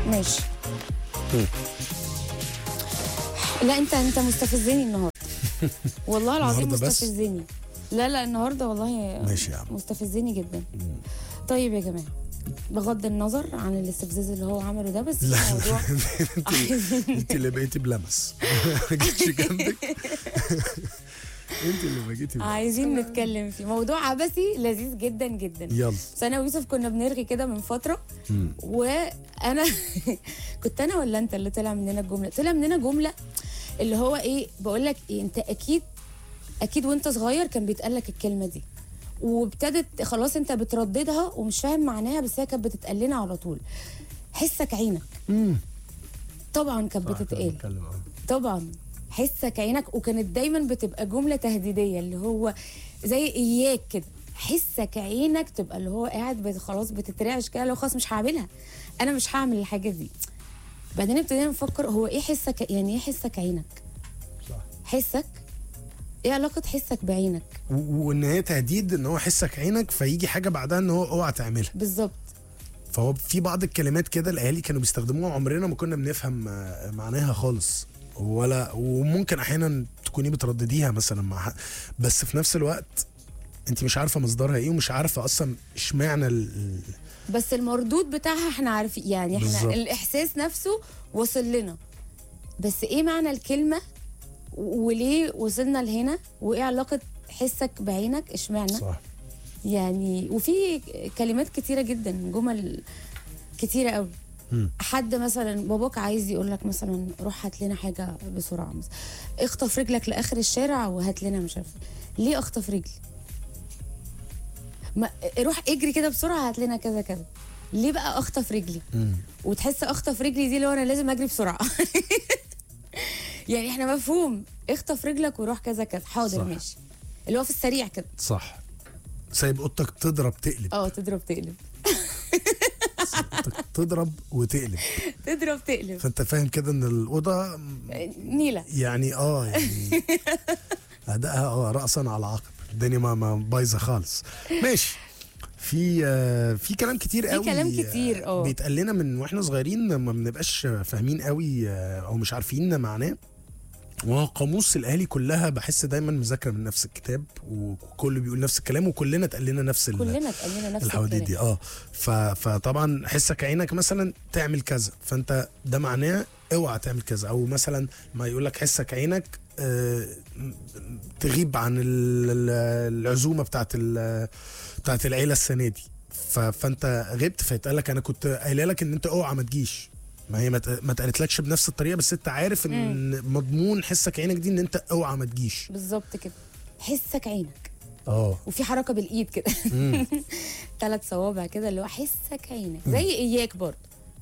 ماشي مم. لا انت انت مستفزني النهارده والله العظيم النهاردة بس؟ مستفزني لا لا النهارده والله ماشي يا عم. مستفزني جدا طيب يا جماعه بغض النظر عن الاستفزاز اللي هو عمله ده بس لا الموضوع انت عايزين انت اللي بقيتي بلمس ما جيتش جنبك انت اللي ما جيتي بلمس. عايزين نتكلم فيه موضوع عبثي لذيذ جدا جدا يلا بس انا ويوسف كنا بنرغي كده من فتره مم. وانا كنت انا ولا انت اللي طلع مننا الجمله طلع مننا جمله اللي هو ايه بقول لك إيه انت اكيد اكيد وانت صغير كان بيتقال لك الكلمه دي وابتدت خلاص انت بترددها ومش فاهم معناها بس هي كانت بتتقال لنا على طول حسك عينك مم. طبعا كانت صح، بتتقال بنتكلم، اه. طبعا حسك عينك وكانت دايما بتبقى جمله تهديديه اللي هو زي اياك كده حسك عينك تبقى اللي هو قاعد بت- خلاص بتترعش كده لو خلاص مش هعملها انا مش هعمل الحاجه دي بعدين ابتدينا نفكر هو ايه حسك يعني ايه حسك عينك صح. حسك ايه علاقه حسك بعينك و- وان هي تهديد ان هو حسك عينك فيجي حاجه بعدها ان هو اوعى تعملها بالظبط فهو في بعض الكلمات كده الاهالي كانوا بيستخدموها عمرنا ما كنا بنفهم آه، معناها خالص ولا وممكن احيانا تكوني بتردديها مثلا مع حد بس في نفس الوقت انت مش عارفه مصدرها ايه ومش عارفه اصلا اشمعنى ال- ال- بس المردود بتاعها احنا عارفين يعني احنا بالظبط. الاحساس نفسه وصل لنا بس ايه معنى الكلمه وليه وصلنا لهنا وايه علاقه حسك بعينك اشمعنى صح يعني وفي كلمات كتيره جدا جمل كتيره قوي مم. حد مثلا باباك عايز يقول لك مثلا روح هات لنا حاجه بسرعه مثلا اخطف رجلك لاخر الشارع وهات لنا مش عارفه ليه اخطف رجلي ما روح اجري كده بسرعه هات لنا كذا كذا ليه بقى اخطف رجلي مم. وتحس اخطف رجلي دي اللي هو انا لازم اجري بسرعه يعني احنا مفهوم اخطف رجلك وروح كذا كذا حاضر صح. ماشي اللي هو في السريع كده صح سايب اوضتك تضرب تقلب اه تضرب تقلب اوضتك تضرب وتقلب تضرب تقلب فانت فاهم كده ان الاوضه نيله يعني اه يعني ادائها اه راسا على عقب الدنيا ما ما بايظه خالص ماشي في آه، في كلام كتير في قوي كلام كتير، اه. بيتقال لنا من واحنا صغيرين ما بنبقاش فاهمين قوي آه، او مش عارفين معناه وقاموس الاهالي كلها بحس دايما مذاكره من نفس الكتاب وكله بيقول نفس الكلام وكلنا اتقال لنا نفس ال- كلنا اتقال لنا نفس الحواديت الكلام دي اه ف... فطبعا حسك عينك مثلا تعمل كذا فانت ده معناه اوعى تعمل كذا او مثلا ما يقول لك حسك عينك آه م- تغيب عن ال- ال- العزومه بتاعت ال- بتاعت العيله السنه دي ف... فانت غبت فيتقال لك انا كنت قايله لك ان انت اوعى ما تجيش ما هي ما ت- ما اتقالتلكش بنفس الطريقه بس انت عارف ان مضمون حسك عينك دي ان انت اوعى ما تجيش بالظبط كده حسك عينك اه وفي حركه بالايد كده ثلاث صوابع كده اللي هو حسك عينك زي اياك برضه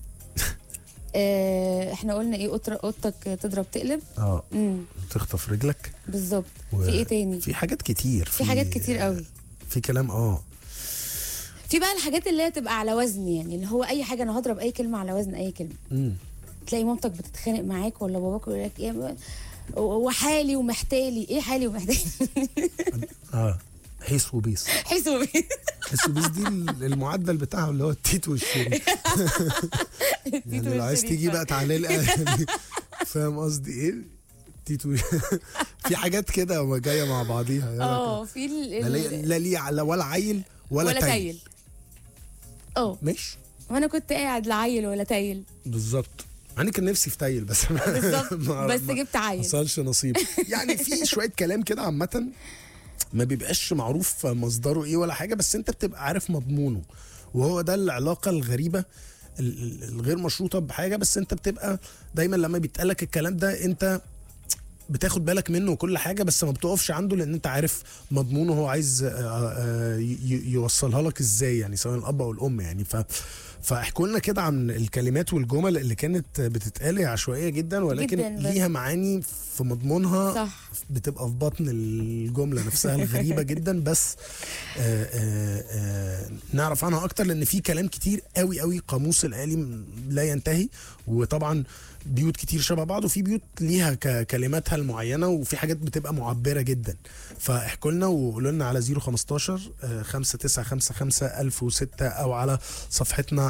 آه احنا قلنا ايه أوتر- اوضتك تضرب تقلب اه امم تخطف رجلك بالظبط و- في ايه تاني في حاجات كتير في حاجات كتير قوي في كلام اه في بقى الحاجات اللي هي تبقى على وزن يعني اللي هو اي حاجه انا هضرب اي كلمه على وزن اي كلمه مم. تلاقي مامتك بتتخانق معاك ولا باباك يقول لك ايه م- وحالي ومحتالي ايه حالي ومحتالي اه حيث وبيس حسوا بيه حيث وبيس دي ال- المعدل بتاعها اللي هو التيت والشيري يعني لو عايز تيجي بقى تعالى لي يعني فاهم قصدي ايه تيت و- في حاجات كده جايه مع بعضيها يلا اه في ال- كده. لا لي- ال- لا ليه على ولا عيل ولا, ولا تايل تايل اه ماشي وانا كنت قاعد لا عيل ولا تايل بالظبط انا كان نفسي في تايل بس بالظبط ما- بس ما- جبت عيل حصلش نصيب يعني في شويه كلام كده عامه ما بيبقاش معروف مصدره ايه ولا حاجه بس انت بتبقى عارف مضمونه وهو ده العلاقه الغريبه ال- ال- الغير مشروطه بحاجه بس انت بتبقى دايما لما بيتقالك الكلام ده انت بتاخد بالك منه وكل حاجه بس ما بتقفش عنده لان انت عارف مضمونه هو عايز آه، آه، ي- ي- يوصلها لك ازاي يعني سواء الاب او الام يعني ف فاحكوا لنا كده عن الكلمات والجمل اللي كانت بتتقال هي عشوائيه جدا ولكن جداً، بس- ليها معاني في مضمونها صح بتبقى في بطن الجمله نفسها الغريبه جدا بس آه آه آه نعرف عنها اكتر لان في كلام كتير قوي قوي قاموس الالي م- لا ينتهي وطبعا بيوت كتير شبه بعض وفي بيوت ليها ك- كلماتها المعينه وفي حاجات بتبقى معبره جدا فاحكوا لنا وقولوا لنا على 015 5955006 او على صفحتنا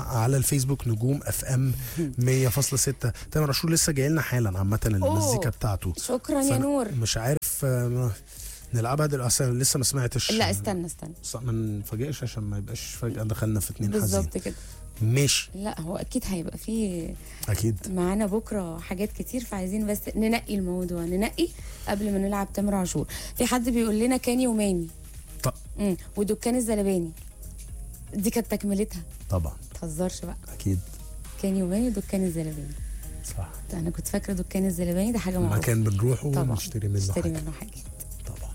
على الفيسبوك نجوم اف ام 100.6 تامر عاشور لسه جاي لنا حالا عامه المزيكا بتاعته شكرا يا فأنا نور مش عارف آه، نلعبها دلوقتي أصل لسه ما سمعتش لا استنى استنى صح ما نفاجئش عشان ما يبقاش فجأة دخلنا في اتنين حزين بالظبط كده ماشي لا هو اكيد هيبقى فيه اكيد معانا بكره حاجات كتير فعايزين بس ننقي الموضوع ننقي قبل ما نلعب تامر عاشور في حد بيقول لنا كاني وماني طب امم ودكان الزلباني دي كانت تكملتها طبعا ما تهزرش بقى اكيد كاني وماني ودكان الزلباني صح ده انا كنت فاكره دكان الزلباني ده حاجه معروفه مكان بنروحه طبعا ونشتري منه نشتري حاجه منه حاجات طبعا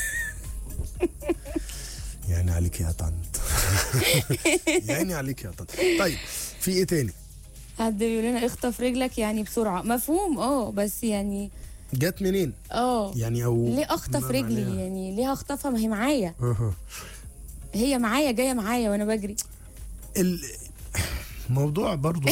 يعني عليك يا طنط يعني عليك يا طنط طيب في ايه تاني حد بيقول لنا اخطف رجلك يعني بسرعه مفهوم اه بس يعني جت منين اه يعني او ليه اخطف ما رجلي عليها. يعني ليه هخطفها ما هي معايا أها. هي معايا جايه معايا وانا بجري ال- الموضوع برضو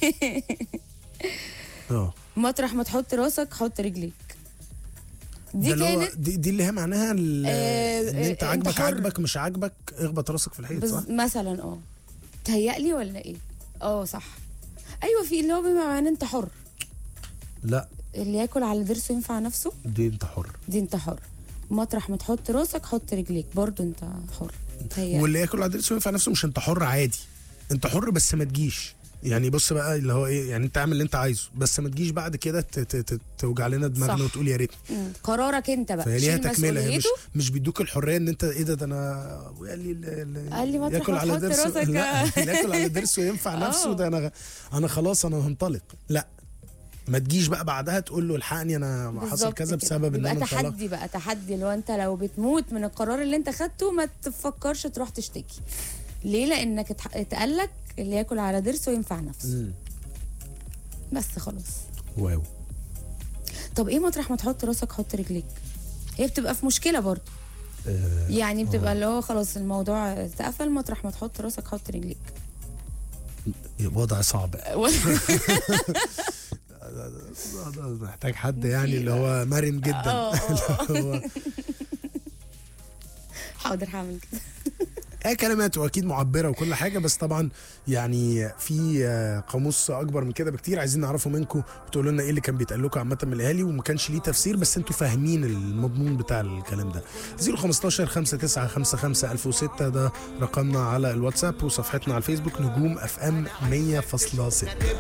اه مطرح ما تحط راسك حط رجليك دي ده اللي هو كانت دي, دي اللي هي معناها ال- آه، ان آه، انت أنت عاجبك حر. عاجبك مش عاجبك اخبط راسك في الحيط صح؟ بز... مثلا اه تهيألي ولا ايه اه صح ايوه في اللي هو بما معناه انت حر لا اللي ياكل على ضرسه ينفع نفسه دي انت حر دي انت حر مطرح ما تحط راسك حط رجليك برضو انت حر تهيألي واللي ياكل على درسه ينفع نفسه مش انت حر عادي انت حر بس ما تجيش يعني بص بقى اللي هو ايه يعني انت اعمل اللي انت عايزه بس ما تجيش بعد كده ت- ت- ت- توجع لنا دماغنا صح. وتقول يا ريت مم. قرارك انت بقى فهي ليها شيل تكمله هي مش مسؤوليته. مش بيدوك الحريه ان انت ايه ده ده انا قال لي ال- ال- قال لي مطرح ياكل ما على تحط درسه راسك. لا اللي ياكل على درسه ينفع نفسه آه. ده انا انا خلاص انا هنطلق لا ما تجيش بقى بعدها تقول له الحقني انا حصل بالظبط كذا كده. بسبب ان يبقى انا انطلقت تحدي بقى تحدي لو انت لو بتموت من القرار اللي انت خدته ما تفكرش تروح تشتكي ليه لانك اتح- اتقالك اللي ياكل على ضرسه ينفع نفسه مم. بس خلاص واو طب ايه مطرح ما تحط راسك حط رجليك هي بتبقى في مشكله برضه آه، يعني بتبقى اللي هو خلاص الموضوع اتقفل مطرح ما تحط راسك حط رجليك وضع صعب محتاج حد يعني اللي هو مرن جدا اه اه اللي هو حاضر هعمل كده هي كلمات واكيد معبره وكل حاجه بس طبعا يعني في آه، قاموس اكبر من كده بكتير عايزين نعرفه منكم وتقولوا لنا ايه اللي كان بيتقال لكم عامه من الاهالي وما كانش ليه تفسير بس انتوا فاهمين المضمون بتاع الكلام ده 015 5955 1006 ده رقمنا على الواتساب وصفحتنا على الفيسبوك نجوم اف ام 100.6